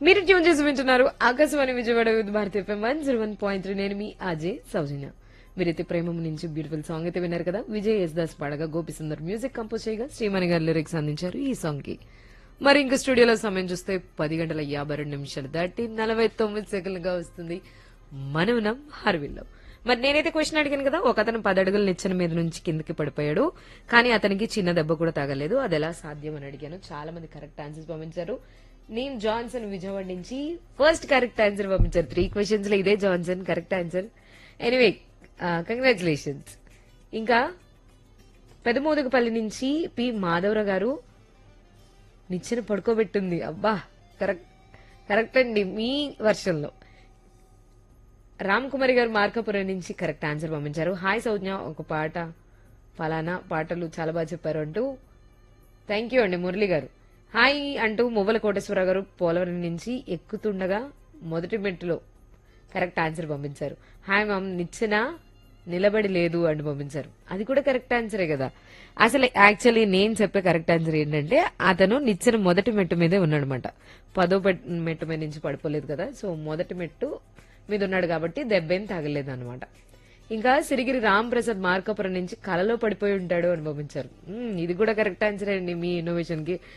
మీరు ట్యూన్ చేసి వింటున్నారు Akashvani Vijayawada with Bharati FM one zero one point three నేను మీ అజయ్ సౌజన్య మీరైతే ప్రేమం నుంచి బ్యూటిఫుల్ సాంగ్ అయితే విన్నారు కదా విజయ్ ఎస్ దాస్ పాడగా గోపి సుందర్ మ్యూజిక్ కంపోజ్ చేయగా శ్రీమణి గారు లిరిక్స్ అందించారు ఈ సాంగ్ కి మరి ఇంకా స్టూడియోలో సమయం చూస్తే పది గంటల యాభై రెండు నిమిషాలు దాటి నలభై తొమ్మిది సెకండ్లుగా వస్తుంది మనవనం హర్విల్లో మరి నేనైతే క్వశ్చన్ అడిగాను కదా ఒక అతను పది అడుగుల నిచ్చెన మీద నుంచి కిందకి పడిపోయాడు కానీ అతనికి చిన్న దెబ్బ కూడా తగలేదు అది ఎలా సాధ్యం అని అడిగాను చాలా మంది కరెక్ట్ ఆన్సర్స్ పంపించారు నేను జాన్సన్ విజయవాడ నుంచి ఫస్ట్ కరెక్ట్ ఆన్సర్ పంపించారు త్రీ క్వశ్చన్స్ లో ఇదే Johnson correct answer anyway congratulations ఇంకా పెదమోదకపల్లి నుంచి పి మాధవరావు గారు నిచ్చెన పడుకోబెట్టింది అబ్బా కరెక్ట్ కరెక్ట్ అండి మీ వర్షంలో రామ్ కుమారి గారు మార్కాపురం నుంచి కరెక్ట్ ఆన్సర్ పంపించారు హాయ్ సౌజ్ఞ ఒక పాట ఫలానా పాటలు చాలా బాగా చెప్పారు అంటూ థ్యాంక్ యూ అండి మురళి గారు హాయ్ అంటూ మువ్వల కోటేశ్వరరావు గారు పోలవరం నుంచి ఎక్కుతుండగా మొదటి మెట్టులో కరెక్ట్ ఆన్సర్ పంపించారు హాయ్ మామ్ నిచ్చెన నిలబడి లేదు అని పంపించారు అది కూడా కరెక్ట్ ఆన్సరే కదా అసలు యాక్చువల్లీ నేను చెప్పే కరెక్ట్ ఆన్సర్ ఏంటంటే అతను నిచ్చెన మొదటి మెట్టు మీదే ఉన్నాడనమాట పదో పెట్- మెట్టు మీద నుంచి పడిపోలేదు కదా సో మొదటి మెట్టు మీద ఉన్నాడు కాబట్టి దెబ్బేం తగలేదు అనమాట ఇంకా సిరిగిరి రామ్ ప్రసాద్ మార్కాపురం నుంచి కలలో పడిపోయి ఉంటాడు అని పంపించారు మ్మ్, ఇది కూడా కరెక్ట్ ఆన్సర్ అండి మీ ఇన్నోవేషన్ కి